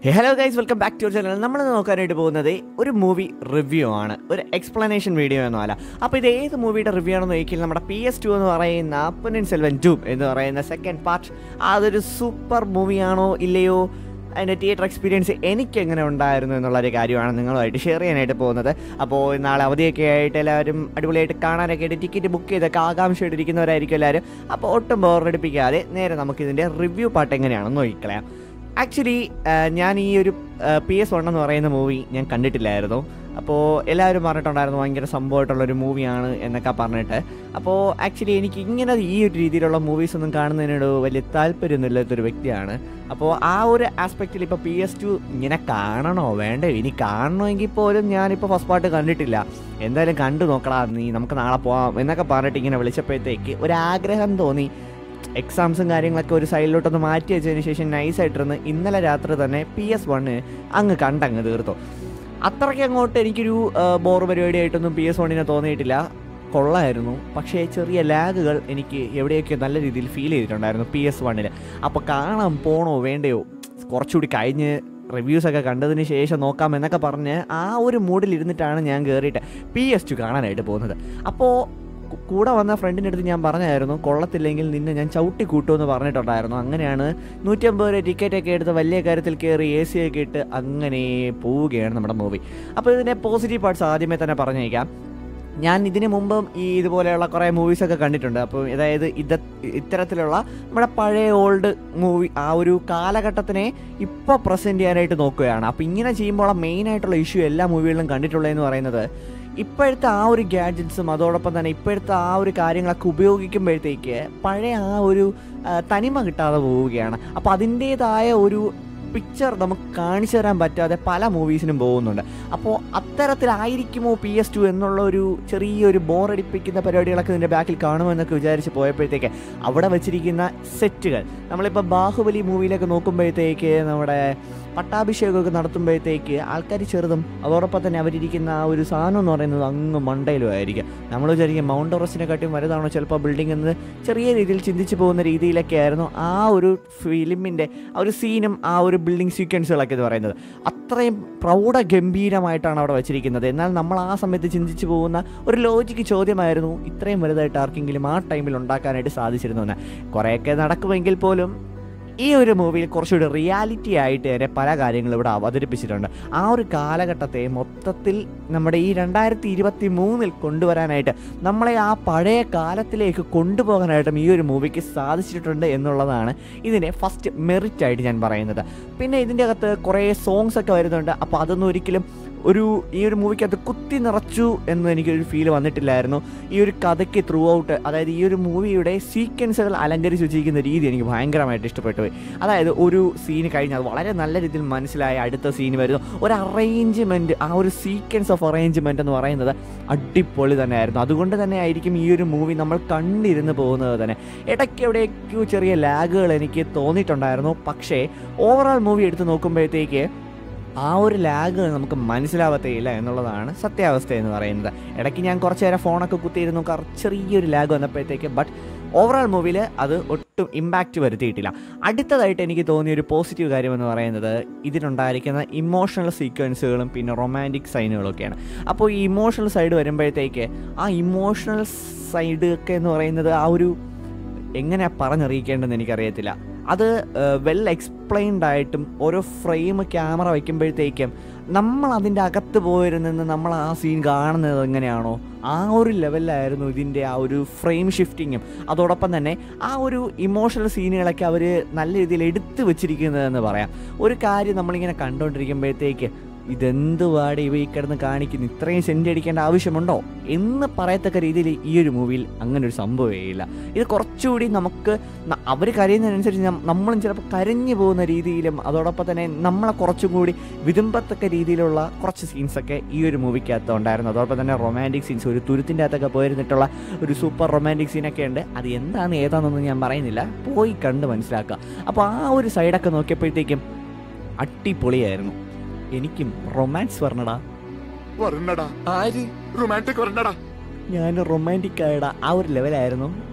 hello guys welcome back to channel നമ്മൾ നോക്കാനായിട്ട് പോകുന്നത് ഒരു മൂവി റിവ്യൂ ആണ് ഒരു എക്സ്പ്ലനേഷൻ വീഡിയോ ഒന്നുമല്ല അപ്പോൾ ഇത് ഏത് മൂവിയുടെ റിവ്യൂ ആണെന്ന് ചോദിക്കില്ല നമ്മുടെ പി എസ് ടു എന്ന് പറയുന്ന പൊന്നിൻ സെൽവൻ ടു എന്ന് പറയുന്ന സെക്കൻഡ് പാർട്ട് അതൊരു സൂപ്പർ മൂവിയാണോ ഇല്ലയോ അതിൻ്റെ തിയേറ്റർ എക്സ്പീരിയൻസ് എനിക്ക് എങ്ങനെ ഉണ്ടായിരുന്നു എന്നുള്ളൊരു കാര്യമാണ് നിങ്ങളുമായിട്ട് ഷെയർ ചെയ്യാനായിട്ട് പോകുന്നത് അപ്പോൾ നാളെ അവധിയൊക്കെ ആയിട്ട് എല്ലാവരും അടിപൊളിയായിട്ട് കാണാനൊക്കെ ആയിട്ട് ടിക്കറ്റ് ബുക്ക് ചെയ്തൊക്കെ ആകാംക്ഷയായിട്ട് ഇരിക്കുന്നവരായിരിക്കും എല്ലാവരും അപ്പോൾ ഒട്ടും ബോറടിപ്പിക്കാതെ നേരെ നമുക്കിതിൻ്റെ റിവ്യൂ പാട്ട് എങ്ങനെയാണെന്ന് നോക്കിക്കളയാം ആക്ച്വലി ഞാൻ ഈ ഒരു പി എസ് വൺ എന്ന് പറയുന്ന മൂവി ഞാൻ കണ്ടിട്ടില്ലായിരുന്നു അപ്പോൾ എല്ലാവരും പറഞ്ഞിട്ടുണ്ടായിരുന്നു ഭയങ്കര സംഭവമായിട്ടുള്ളൊരു മൂവിയാണ് എന്നൊക്കെ പറഞ്ഞിട്ട് അപ്പോൾ ആക്ച്വലി എനിക്ക് ഇങ്ങനെ ഈ ഒരു രീതിയിലുള്ള മൂവീസ് ഒന്നും കാണുന്നതിനോട് വലിയ താല്പര്യമൊന്നുമില്ലാത്തൊരു വ്യക്തിയാണ് അപ്പോൾ ആ ഒരു ആസ്പെക്റ്റിൽ ഇപ്പോൾ പി എസ് ടു ഇങ്ങനെ കാണണോ വേണ്ടോ ഇനി കാണണമെങ്കിൽ പോലും ഞാനിപ്പോൾ ഫസ്റ്റ് പാർട്ട് കണ്ടിട്ടില്ല എന്തായാലും കണ്ടു നോക്കടാ നീ നമുക്ക് നാളെ പോവാം എന്നൊക്കെ പറഞ്ഞിട്ട് ഇങ്ങനെ വിളിച്ചപ്പോഴത്തേക്ക് ഒരാഗ്രഹം തോന്നി എക്സാംസും കാര്യങ്ങളൊക്കെ ഒരു സൈഡിലോട്ടൊന്ന് മാറ്റി വെച്ചതിന് ശേഷം നൈസായിട്ടിരുന്ന് ഇന്നലെ രാത്രി തന്നെ പി എസ് വണ്ണ് അങ്ങ് കണ്ടങ്ങ് തീർത്തു അത്രയ്ക്ക് അങ്ങോട്ട് എനിക്കൊരു ബോർ പരിപാടിയായിട്ടൊന്നും പി എസ് വണ്ണിനെ തോന്നിയിട്ടില്ല കൊള്ളായിരുന്നു പക്ഷേ ചെറിയ ലാഗുകൾ എനിക്ക് എവിടെയൊക്കെ നല്ല രീതിയിൽ ഫീൽ ചെയ്തിട്ടുണ്ടായിരുന്നു പി എസ് വണ്ണിൽ അപ്പോൾ കാണാൻ പോണോ വേണ്ടയോ കുറച്ചുകൂടി കഴിഞ്ഞ് റിവ്യൂസ് ഒക്കെ കണ്ടതിന് ശേഷം നോക്കാം എന്നൊക്കെ പറഞ്ഞ് ആ ഒരു മൂഡിൽ ഇരുന്നിട്ടാണ് ഞാൻ കയറിയിട്ട് പി എസ് ടു കാണാനായിട്ട് പോകുന്നത് അപ്പോൾ കു- കൂടെ വന്ന ഫ്രണ്ടിൻ്റെ അടുത്ത് ഞാൻ പറഞ്ഞായിരുന്നു കൊള്ളത്തില്ലെങ്കിൽ നിന്നെ ഞാൻ ചവിട്ടി കൂട്ടുമെന്ന് പറഞ്ഞിട്ടുണ്ടായിരുന്നു അങ്ങനെയാണ് നൂറ്റമ്പത് രൂപ ടിക്കറ്റ് ഒക്കെ എടുത്ത് വലിയ കാര്യത്തിൽ കയറി എ സി ഒക്കെ ഇട്ട് അങ്ങനെ പോവുകയാണ് നമ്മുടെ മൂവി അപ്പോൾ ഇതിൻ്റെ പോസിറ്റീവ് പാർട്സ് ആദ്യമേ തന്നെ പറഞ്ഞേക്കാം ഞാൻ ഇതിനു മുമ്പും ഈ ഇതുപോലെയുള്ള കുറേ മൂവീസൊക്കെ കണ്ടിട്ടുണ്ട് അപ്പോൾ അതായത് ഇത് ഇത്തരത്തിലുള്ള നമ്മുടെ പഴയ ഓൾഡ് മൂവി ആ ഒരു കാലഘട്ടത്തിനെ ഇപ്പോൾ പ്രസൻറ്റ് ചെയ്യാനായിട്ട് നോക്കുകയാണ് അപ്പോൾ ഇങ്ങനെ ചെയ്യുമ്പോൾ മെയിൻ ആയിട്ടുള്ള ഇഷ്യൂ എല്ലാ മൂവികളിലും കണ്ടിട്ടുള്ളതെന്ന് പറയുന്നത് ഇപ്പോഴത്തെ ആ ഒരു ഗാഡ്ജറ്റ്സും അതോടൊപ്പം തന്നെ ഇപ്പോഴത്തെ ആ ഒരു കാര്യങ്ങളൊക്കെ ഉപയോഗിക്കുമ്പോഴത്തേക്ക് പഴയ ആ ഒരു ആ, തനിമ കിട്ടാതെ പോവുകയാണ് അപ്പോൾ അതിൻ്റേതായ ഒരു പിക്ചർ നമുക്ക് കാണിച്ചു തരാൻ പറ്റാതെ പല മൂവീസിനും പോകുന്നുണ്ട് അപ്പോൾ അത്തരത്തിലായിരിക്കുമോ പി എസ് ടു എന്നുള്ള ഒരു ചെറിയൊരു ബോറടിപ്പിക്കുന്ന പരിപാടികളൊക്കെ ഇതിൻ്റെ ബാക്കിൽ കാണുമെന്നൊക്കെ വിചാരിച്ച് പോയപ്പോഴത്തേക്ക് അവിടെ വെച്ചിരിക്കുന്ന സെറ്റുകൾ നമ്മളിപ്പോൾ ബാഹുബലി മൂവിയിലൊക്കെ നോക്കുമ്പോഴത്തേക്ക് നമ്മുടെ പട്ടാഭിഷേകമൊക്കെ നടത്തുമ്പോഴത്തേക്ക് ആൾക്കാർ ചെറുതും അതോടൊപ്പം തന്നെ അവരിരിക്കുന്ന ആ ഒരു സാധനം എന്ന് പറയുന്നത് അങ്ങ് മണ്ടയിലും ആയിരിക്കും നമ്മൾ വിചാരിക്കും മൗണ്ട് എവറസ്റ്റിനെക്കാട്ടിയും വലുതാണോ ചിലപ്പോൾ ബിൽഡിംഗ് എന്ന് ചെറിയ രീതിയിൽ ചിന്തിച്ച് പോകുന്ന രീതിയിലൊക്കെ ആയിരുന്നു ആ ഒരു ഫിലിമിൻ്റെ ആ ഒരു സീനും ആ ഒരു ബിൽഡിംഗ് സീക്വൻസുകളൊക്കെ എന്ന് പറയുന്നത് അത്രയും പ്രൗഢ ഗംഭീരമായിട്ടാണ് അവിടെ വെച്ചിരിക്കുന്നത് എന്നാൽ നമ്മൾ ആ സമയത്ത് ചിന്തിച്ച് പോകുന്ന ഒരു ലോജിക്ക് ചോദ്യമായിരുന്നു ഇത്രയും വലുതായിട്ട് ആർക്കെങ്കിലും ആ ടൈമിൽ ഉണ്ടാക്കാനായിട്ട് സാധിച്ചിരുന്നു എന്ന് കുറേയൊക്കെ നടക്കുമെങ്കിൽ പോലും ഈ ഒരു മൂവിയിൽ കുറച്ചുകൂടി റിയാലിറ്റി ആയിട്ട് തന്നെ പല കാര്യങ്ങളും ഇവിടെ അവതരിപ്പിച്ചിട്ടുണ്ട് ആ ഒരു കാലഘട്ടത്തെ മൊത്തത്തിൽ നമ്മുടെ ഈ രണ്ടായിരത്തി ഇരുപത്തി മൂന്നിൽ കൊണ്ടുവരാനായിട്ട് നമ്മളെ ആ പഴയ കാലത്തിലേക്ക് കൊണ്ടുപോകാനായിട്ടും ഈ ഒരു മൂവിക്ക് സാധിച്ചിട്ടുണ്ട് എന്നുള്ളതാണ് ഇതിനെ ഫസ്റ്റ് മെറിറ്റ് ആയിട്ട് ഞാൻ പറയുന്നത് പിന്നെ ഇതിൻ്റെ അകത്ത് കുറേ സോങ്സ് ഒക്കെ വരുന്നുണ്ട് അപ്പോൾ അതൊന്നും ഒരിക്കലും ഒരു ഈ ഒരു മൂവിക്കകത്ത് കുത്തി നിറച്ചു എന്ന് എനിക്കൊരു ഫീൽ വന്നിട്ടില്ലായിരുന്നു ഈ ഒരു കഥയ്ക്ക് ത്രൂ ഔട്ട് അതായത് ഈ ഒരു മൂവിയുടെ സീക്വൻസുകൾ അലങ്കരിച്ച് വെച്ചിരിക്കുന്ന രീതി എനിക്ക് ഭയങ്കരമായിട്ട് ഇഷ്ടപ്പെട്ടു പോയി അതായത് ഒരു സീന് കഴിഞ്ഞ് അത് വളരെ നല്ല രീതിയിൽ മനസ്സിലായ അടുത്ത സീൻ വരുന്നു ഒരു അറേഞ്ച്മെൻറ്റ് ആ ഒരു സീക്വൻസ് ഓഫ് അറേഞ്ച്മെൻറ്റ് എന്ന് പറയുന്നത് അടിപൊളി തന്നെയായിരുന്നു അതുകൊണ്ട് തന്നെ ആയിരിക്കും ഈ ഒരു മൂവി നമ്മൾ കണ്ടിരുന്ന് പോകുന്നത് തന്നെ ഇടയ്ക്ക് എവിടേക്കോ ചെറിയ ലാഗുകൾ എനിക്ക് തോന്നിയിട്ടുണ്ടായിരുന്നു പക്ഷേ ഓവറോൾ മൂവി എടുത്ത് നോക്കുമ്പോഴത്തേക്ക് ആ ഒരു ലാഗ് നമുക്ക് മനസ്സിലാവത്തേയില്ല എന്നുള്ളതാണ് സത്യാവസ്ഥ എന്ന് പറയുന്നത് ഇടയ്ക്ക് ഞാൻ കുറച്ച് നേരം ഫോണൊക്കെ കുത്തിയിരുന്നു കറ ചെറിയൊരു ലാഗ് വന്നപ്പോഴത്തേക്ക് ബട്ട് ഓവറോൾ മൂവിയിൽ അത് ഒട്ടും ഇമ്പാക്റ്റ് വരുത്തിയിട്ടില്ല അടുത്തതായിട്ട് എനിക്ക് തോന്നിയ ഒരു പോസിറ്റീവ് കാര്യമെന്ന് പറയുന്നത് ഇതിനുണ്ടായിരിക്കുന്ന ഇമോഷണൽ സീക്വൻസുകളും പിന്നെ റൊമാൻറ്റിക് സൈനുകളൊക്കെയാണ് അപ്പോൾ ഈ ഇമോഷണൽ സൈഡ് വരുമ്പോഴത്തേക്ക് ആ ഇമോഷണൽ സൈഡ് ഒക്കെ എന്ന് പറയുന്നത് ആ ഒരു എങ്ങനെ പറഞ്ഞറിയിക്കേണ്ടതെന്ന് എനിക്കറിയത്തില്ല അത് വെൽ എക്സ്പ്ലെയിൻഡ് ആയിട്ടും ഓരോ ഫ്രെയിം ക്യാമറ വയ്ക്കുമ്പോഴത്തേക്കും നമ്മൾ അതിൻ്റെ അകത്ത് പോയിരുന്നെന്ന് നമ്മൾ ആ സീൻ കാണുന്നത് എങ്ങനെയാണോ ആ ഒരു ലെവലിലായിരുന്നു ഇതിൻ്റെ ആ ഒരു ഫ്രെയിം ഷിഫ്റ്റിങ്ങും അതോടൊപ്പം തന്നെ ആ ഒരു ഇമോഷണൽ സീനുകളൊക്കെ അവർ നല്ല രീതിയിൽ എടുത്തു വെച്ചിരിക്കുന്നതെന്ന് പറയാം ഒരു കാര്യം നമ്മളിങ്ങനെ കണ്ടുകൊണ്ടിരിക്കുമ്പോഴത്തേക്ക് ഇതെന്തുവാടെ ഇവ ഈ കിടന്ന് കാണിക്കുന്നു ഇത്രയും സെൻറ്റ് അടിക്കേണ്ട ആവശ്യമുണ്ടോ എന്ന് പറയത്തക്ക രീതിയിൽ ഈ ഒരു മൂവിയിൽ അങ്ങനെ ഒരു സംഭവമേ ഇല്ല ഇത് കുറച്ചുകൂടി നമുക്ക് അവർ കരയുന്നതിനനുസരിച്ച് നം- നമ്മളും ചിലപ്പോൾ കരഞ്ഞു പോകുന്ന രീതിയിലും അതോടൊപ്പം തന്നെ നമ്മളെ കുറച്ചും കൂടി വിതുമ്പത്തക്ക രീതിയിലുള്ള കുറച്ച് സീൻസൊക്കെ ഈ ഒരു മൂവിക്കകത്ത് ഉണ്ടായിരുന്നു അതോടൊപ്പം തന്നെ റൊമാൻറ്റിക് സീൻസ് ഒരു തുരുത്തിൻ്റെ അകത്തൊക്കെ പോയിരുന്നിട്ടുള്ള ഒരു സൂപ്പർ റൊമാൻറ്റിക് സീനൊക്കെ ഉണ്ട് അത് എന്താണ് ഏതാണെന്നൊന്നും ഞാൻ പറയുന്നില്ല പോയി കണ്ട് മനസ്സിലാക്കുക അപ്പോൾ ആ ഒരു സൈഡൊക്കെ നോക്കിയപ്പോഴത്തേക്കും അടിപൊളിയായിരുന്നു എനിക്കും റൊമാൻസ് പറഞ്ഞടാ വരണടാ ആര് റൊമാൻറ്റിക് വരണടാ ഞാൻ റൊമാൻറ്റിക് ആയുടെ ആ ഒരു ലെവലായിരുന്നു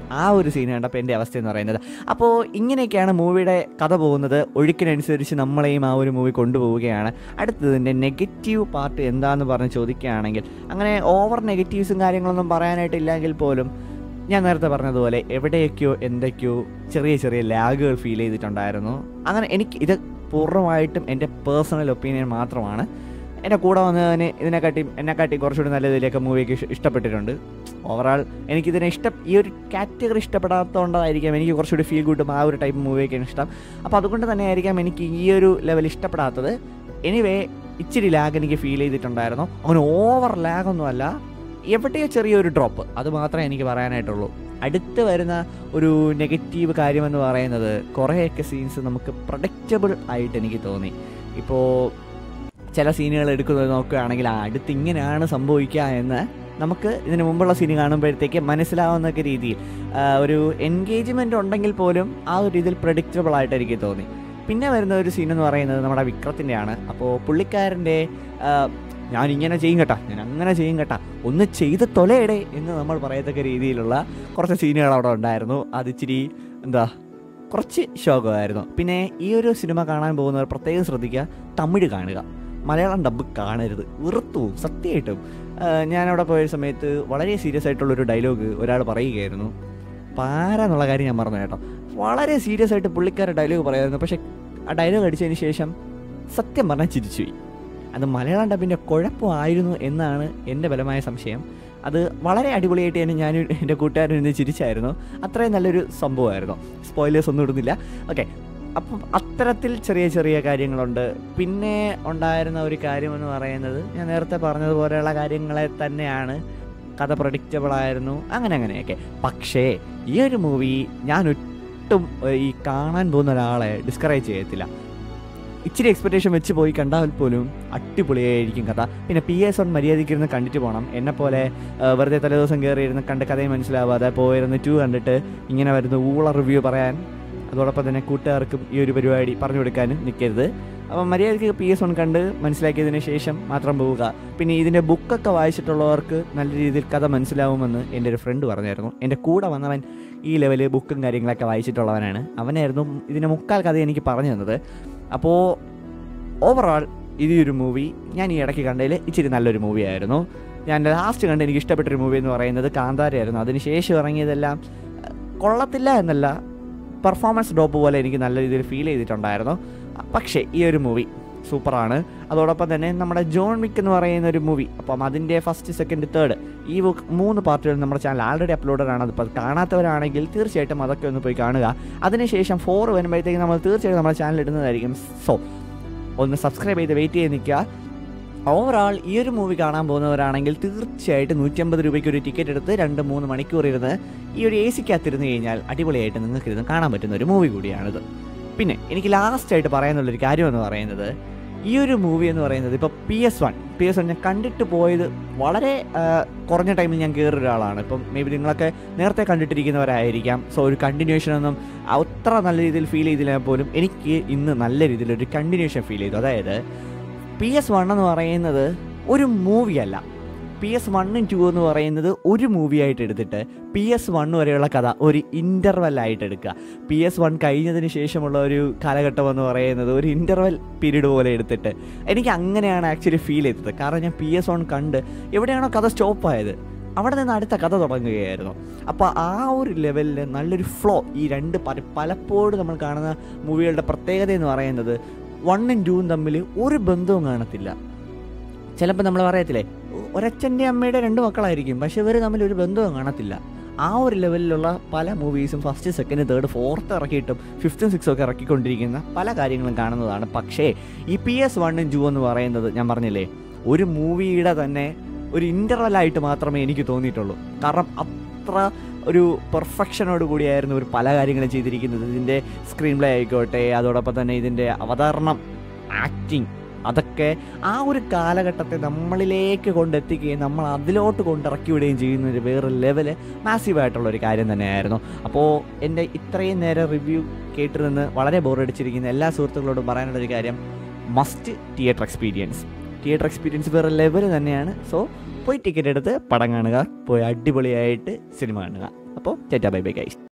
ആ ഒരു സീൻ കണ്ടപ്പോൾ എൻ്റെ അവസ്ഥ എന്ന് പറയുന്നത് അപ്പോൾ ഇങ്ങനെയൊക്കെയാണ് മൂവിയുടെ കഥ പോകുന്നത് ഒഴുക്കിനനുസരിച്ച് നമ്മളെയും ആ ഒരു മൂവി കൊണ്ടുപോവുകയാണ് അടുത്തതിൻ്റെ നെഗറ്റീവ് പാർട്ട് എന്താന്ന് പറഞ്ഞ് ചോദിക്കുകയാണെങ്കിൽ അങ്ങനെ ഓവർ നെഗറ്റീവ്സും കാര്യങ്ങളൊന്നും പറയാനായിട്ടില്ലെങ്കിൽ പോലും ഞാൻ നേരത്തെ പറഞ്ഞതുപോലെ എവിടെയൊക്കെയോ എന്തൊക്കെയോ ചെറിയ ചെറിയ ലാഗുകൾ ഫീൽ ചെയ്തിട്ടുണ്ടായിരുന്നു അങ്ങനെ എനിക്ക് ഇത് പൂർണ്ണമായിട്ടും എൻ്റെ പേഴ്സണൽ ഒപ്പീനിയൻ മാത്രമാണ് എൻ്റെ കൂടെ വന്നതിന് ഇതിനെക്കാട്ടി എന്നെക്കാട്ടി കുറച്ചുകൂടി നല്ല ഇതിലേക്ക് മൂവിക്ക് ഇഷ്ടപ്പെട്ടിട്ടുണ്ട് ഓവറാൾ എനിക്കിതിനെ ഇഷ്ടം ഈ ഒരു കാറ്റഗറി ഇഷ്ടപ്പെടാത്തതുകൊണ്ടായിരിക്കാം എനിക്ക് കുറച്ചുകൂടി ഫീൽ ഗുഡും ആ ഒരു ടൈപ്പ് മൂവിയൊക്കെയാണ് ഇഷ്ടം അപ്പോൾ അതുകൊണ്ട് തന്നെ ആയിരിക്കാം എനിക്ക് ഈ ഒരു ലെവൽ ഇഷ്ടപ്പെടാത്തത് എനിവേ ഇച്ചിരി ലാഗ് എനിക്ക് ഫീൽ ചെയ്തിട്ടുണ്ടായിരുന്നു അങ്ങനെ ഓവർ ലാഗൊന്നുമല്ല എവിടെയോ ചെറിയൊരു ഡ്രോപ്പ് അത് മാത്രമേ എനിക്ക് പറയാനായിട്ടുള്ളൂ അടുത്ത് വരുന്ന ഒരു നെഗറ്റീവ് കാര്യമെന്ന് പറയുന്നത് കുറേയൊക്കെ സീൻസ് നമുക്ക് പ്രൊഡക്റ്റബിൾ ആയിട്ട് എനിക്ക് തോന്നി ഇപ്പോൾ ചില സീനുകൾ എടുക്കുന്നത് നോക്കുകയാണെങ്കിൽ ആ അടുത്ത് ഇങ്ങനെയാണ് സംഭവിക്കുക എന്ന് നമുക്ക് ഇതിന് മുമ്പുള്ള സീൻ കാണുമ്പോഴത്തേക്ക് മനസ്സിലാവുന്നൊക്കെ രീതിയിൽ ആ, ഒരു എൻഗേജ്മെൻ്റ് ഉണ്ടെങ്കിൽ പോലും ആ ഒരു രീതിയിൽ പ്രഡിക്റ്റബിൾ ആയിട്ട് എനിക്ക് തോന്നി പിന്നെ വരുന്ന ഒരു സീൻ എന്ന് പറയുന്നത് നമ്മുടെ വിക്രത്തിൻ്റെയാണ് അപ്പോൾ പുള്ളിക്കാരൻ്റെ ആ, ഞാൻ ഇങ്ങനെ ചെയ്യും കേട്ടാ ഞാൻ അങ്ങനെ ചെയ്യും കേട്ടാ ഒന്ന് ചെയ്ത് തൊലയിടേ എന്ന് നമ്മൾ പറയത്തക്ക രീതിയിലുള്ള കുറച്ച് സീനുകൾ അവിടെ ഉണ്ടായിരുന്നു അത് ഇച്ചിരി എന്താ കുറച്ച് ശോകമായിരുന്നു പിന്നെ ഈ ഒരു സിനിമ കാണാൻ പോകുന്നവർ പ്രത്യേകം ശ്രദ്ധിക്കുക തമിഴ് കാണുക മലയാളം ഡബ്ബ് കാണരുത് വെറുത്തു പോവും, സത്യമായിട്ടും ആ, ഞാനവിടെ പോയ സമയത്ത് വളരെ സീരിയസ് ആയിട്ടുള്ളൊരു ഡയലോഗ് ഒരാൾ പറയുകയായിരുന്നു പാരാന്നുള്ള കാര്യം ഞാൻ പറഞ്ഞു കേട്ടോ വളരെ സീരിയസ് ആയിട്ട് പുള്ളിക്കാരുടെ ഡയലോഗ് പറയായിരുന്നു പക്ഷേ ആ ഡയലോഗ് അടിച്ചതിന് ശേഷം സത്യം പറഞ്ഞാൽ ചിരിച്ചുപോയി അത് മലയാളം ഡബിൻ്റെ കുഴപ്പമായിരുന്നു എന്നാണ് എൻ്റെ ബലമായ സംശയം അത് വളരെ അടിപൊളിയായിട്ട് തന്നെ ഞാൻ എൻ്റെ കൂട്ടുകാരൻ ഇന്ന് ചിരിച്ചായിരുന്നു അത്രയും നല്ലൊരു സംഭവമായിരുന്നു സ്പോയിലേഴ്സ് ഒന്നും ഇടുന്നില്ല ഓക്കെ അപ്പം അത്തരത്തിൽ ചെറിയ ചെറിയ കാര്യങ്ങളുണ്ട് പിന്നെ ഉണ്ടായിരുന്ന ഒരു കാര്യമെന്ന് പറയുന്നത് ഞാൻ നേരത്തെ പറഞ്ഞതുപോലെയുള്ള കാര്യങ്ങളെ തന്നെയാണ് കഥ പ്രഡിക്റ്റബിൾ ആയിരുന്നു അങ്ങനെ അങ്ങനെയൊക്കെ പക്ഷേ ഈ ഒരു മൂവി ഞാൻ ഒട്ടും ഏഹ്, ഈ കാണാൻ പോകുന്ന ഒരാളെ ഡിസ്കറേജ് ചെയ്യത്തില്ല ഇച്ചിരി എക്സ്പെക്ടേഷൻ വെച്ച് പോയി കണ്ടാൽ പോലും അടിപൊളിയായിരിക്കും കഥ പിന്നെ പി എസ് വൺ മര്യാദയ്ക്ക് ഇരുന്ന് കണ്ടിട്ട് പോകണം എന്നെപ്പോലെ ഏഹ്, വെറുതെ തലേദിവസം കയറി ഇരുന്ന് കണ്ട് കഥയും മനസ്സിലാവാതെ പോയിരുന്ന് ടു കണ്ടിട്ട് ഇങ്ങനെ വരുന്ന ഊള റിവ്യൂ പറയാൻ അതോടൊപ്പം തന്നെ കൂട്ടുകാർക്കും ഈ ഒരു പരിപാടി പറഞ്ഞു കൊടുക്കാനും നിൽക്കരുത് അപ്പം മര്യാദയ്ക്ക് പി എസ് വൺ കണ്ട് മനസ്സിലാക്കിയതിന് ശേഷം മാത്രം പോവുക പിന്നെ ഇതിൻ്റെ ബുക്കൊക്കെ വായിച്ചിട്ടുള്ളവർക്ക് നല്ല രീതിയിൽ കഥ മനസ്സിലാവുമെന്ന് എൻ്റെ ഒരു ഫ്രണ്ട് പറഞ്ഞായിരുന്നു എൻ്റെ കൂടെ വന്നവൻ ഈ ലെവല് ബുക്കും കാര്യങ്ങളൊക്കെ വായിച്ചിട്ടുള്ളവനാണ് അവനായിരുന്നു ഇതിൻ്റെ മുക്കാൽ കഥ എനിക്ക് പറഞ്ഞു തന്നത് അപ്പോൾ ഓവറോൾ ഈ ഒരു മൂവി ഞാൻ ഈ ഇടയ്ക്ക് കണ്ടതിൽ ഇച്ചിരി നല്ലൊരു മൂവിയായിരുന്നു ഞാൻ ലാസ്റ്റ് കണ്ട് എനിക്ക് ഇഷ്ടപ്പെട്ടൊരു മൂവി എന്ന് പറയുന്നത് കാന്താരയായിരുന്നു അതിനുശേഷം ഇറങ്ങിയതെല്ലാം അഹ്, കൊള്ളത്തില്ല എന്നല്ല പെർഫോമൻസ് ഡ്രോപ്പ് പോലെ എനിക്ക് നല്ല രീതിയിൽ ഫീൽ ചെയ്തിട്ടുണ്ടായിരുന്നു പക്ഷേ ഈ ഒരു മൂവി സൂപ്പറാണ് അതോടൊപ്പം തന്നെ നമ്മുടെ ജോൺ വിക്ക് എന്ന് പറയുന്ന ഒരു മൂവി അപ്പം അതിൻ്റെ ഫസ്റ്റ് സെക്കൻഡ് തേർഡ് ഈ ബുക്ക് മൂന്ന് പാർട്ടുകൾ നമ്മുടെ ചാനൽ ആൾറെഡി അപ്ലോഡഡ് ആണ് അതിപ്പോൾ കാണാത്തവരാണെങ്കിൽ തീർച്ചയായിട്ടും അതൊക്കെ ഒന്ന് പോയി കാണുക അതിനുശേഷം ഫോർ വരുമ്പോഴത്തേക്ക് നമ്മൾ തീർച്ചയായിട്ടും നമ്മുടെ ചാനൽ ഇടുന്നതായിരിക്കും സോ ഒന്ന് സബ്സ്ക്രൈബ് ചെയ്ത് വെയിറ്റ് ചെയ്ത് നിൽക്കുക ഓവറാൾ ഈ ഒരു മൂവി കാണാൻ പോകുന്നവരാണെങ്കിൽ തീർച്ചയായിട്ടും നൂറ്റമ്പത് രൂപയ്ക്ക് ഒരു ടിക്കറ്റ് എടുത്ത് രണ്ട് മൂന്ന് മണിക്കൂർ ഇരുന്ന് ഈ ഒരു എ സിക്കകത്തിരുന്ന് കഴിഞ്ഞാൽ അടിപൊളിയായിട്ട് നിങ്ങൾക്ക് ഇരുന്ന് കാണാൻ പറ്റുന്ന ഒരു മൂവി കൂടിയാണിത് പിന്നെ എനിക്ക് ലാസ്റ്റായിട്ട് പറയാനുള്ളൊരു കാര്യം എന്ന് പറയുന്നത് ഈ ഒരു മൂവി എന്ന് പറയുന്നത് ഇപ്പോൾ P S one P S one ഞാൻ കണ്ടിട്ട് പോയത് വളരെ ആ, കുറഞ്ഞ ടൈമിൽ ഞാൻ കയറിയ ഒരാളാണ് ഇപ്പം മേ ബി നിങ്ങളൊക്കെ നേരത്തെ കണ്ടിട്ടിരിക്കുന്നവരായിരിക്കാം സോ ഒരു കണ്ടിന്യൂഷൻ ഒന്നും അത്ര നല്ല രീതിയിൽ ഫീൽ ചെയ്തില്ല പോലും എനിക്ക് ഇന്ന് നല്ല രീതിയിൽ ഒരു കണ്ടിന്യൂഷൻ ഫീൽ ചെയ്തു അതായത് പി എസ് വൺ എന്ന് പറയുന്നത് ഒരു മൂവിയല്ല പി എസ് വണ്ണും ടു എന്ന് പറയുന്നത് ഒരു മൂവിയായിട്ട് എടുത്തിട്ട് പി എസ് വൺ വരെയുള്ള കഥ ഒരു ഇൻ്റർവെൽ ആയിട്ട് എടുക്കുക പി എസ് വൺ കഴിഞ്ഞതിന് ശേഷമുള്ള ഒരു കാലഘട്ടം എന്ന് പറയുന്നത് ഒരു ഇൻ്റർവെൽ പീരീഡ് പോലെ എടുത്തിട്ട് എനിക്ക് അങ്ങനെയാണ് ആക്ച്വലി ഫീൽ ചെയ്തത് കാരണം ഞാൻ പി എസ് വൺ കണ്ട് എവിടെയാണോ കഥ സ്റ്റോപ്പ് ആയത് അവിടെ നിന്ന് അടുത്ത കഥ തുടങ്ങുകയായിരുന്നു അപ്പോൾ ആ ഒരു ലെവലിൽ നല്ലൊരു ഫ്ലോ ഈ രണ്ട് പല പലപ്പോഴും നമ്മൾ കാണുന്ന മൂവികളുടെ പ്രത്യേകത എന്ന് പറയുന്നത് വണ്ണും ടൂവും തമ്മിൽ ഒരു ബന്ധവും കാണത്തില്ല ചിലപ്പോൾ നമ്മൾ പറയത്തില്ലേ ഒരച്ഛൻ്റെ അമ്മയുടെ രണ്ട് മക്കളായിരിക്കും പക്ഷെ ഇവർ തമ്മിൽ ഒരു ബന്ധവും കാണത്തില്ല ആ ഒരു ലെവലിലുള്ള പല മൂവീസും ഫസ്റ്റ് സെക്കൻഡ് തേർഡ് ഫോർത്ത് ഇറക്കിയിട്ടും ഫിഫ്ത്തും സിക്സും ഒക്കെ ഇറക്കിക്കൊണ്ടിരിക്കുന്ന പല കാര്യങ്ങളും കാണുന്നതാണ് പക്ഷേ ഈ പി എസ് വണ്ണും ടു എന്ന് പറയുന്നത് ഞാൻ പറഞ്ഞില്ലേ ഒരു മൂവിയുടെ തന്നെ ഒരു ഇൻ്റർവെലായിട്ട് മാത്രമേ എനിക്ക് തോന്നിയിട്ടുള്ളൂ കാരണം അത്ര ഒരു പെർഫെക്ഷനോട് കൂടിയായിരുന്നു ഒരു പല കാര്യങ്ങളും ചെയ്തിരിക്കുന്നത് ഇതിൻ്റെ സ്ക്രീൻ പ്ലേ ആയിക്കോട്ടെ അതോടൊപ്പം തന്നെ ഇതിൻ്റെ അവതരണം ആക്ടിങ് അതൊക്കെ ആ ഒരു കാലഘട്ടത്തെ നമ്മളിലേക്ക് കൊണ്ടെത്തിക്കുകയും നമ്മൾ അതിലോട്ട് കൊണ്ടിറക്കി വിടുകയും ചെയ്യുന്ന ഒരു വേറെ ലെവല് മാസീവായിട്ടുള്ള ഒരു കാര്യം തന്നെയായിരുന്നു അപ്പോൾ എൻ്റെ ഇത്രയും നേരം റിവ്യൂ കേട്ടിരുന്ന് വളരെ ബോറടിച്ചിരിക്കുന്ന എല്ലാ സുഹൃത്തുക്കളോടും പറയാനുള്ള ഒരു കാര്യം must theatre experience theatre experience വേറെ ലെവൽ തന്നെയാണ് സോ പോയി ടിക്കറ്റ് എടുത്ത് പടം കാണുക പോയി അടിപൊളിയായിട്ട് സിനിമ കാണുക അപ്പോൾ ചേറ്റാ ബൈ ബൈ ഗൈസ്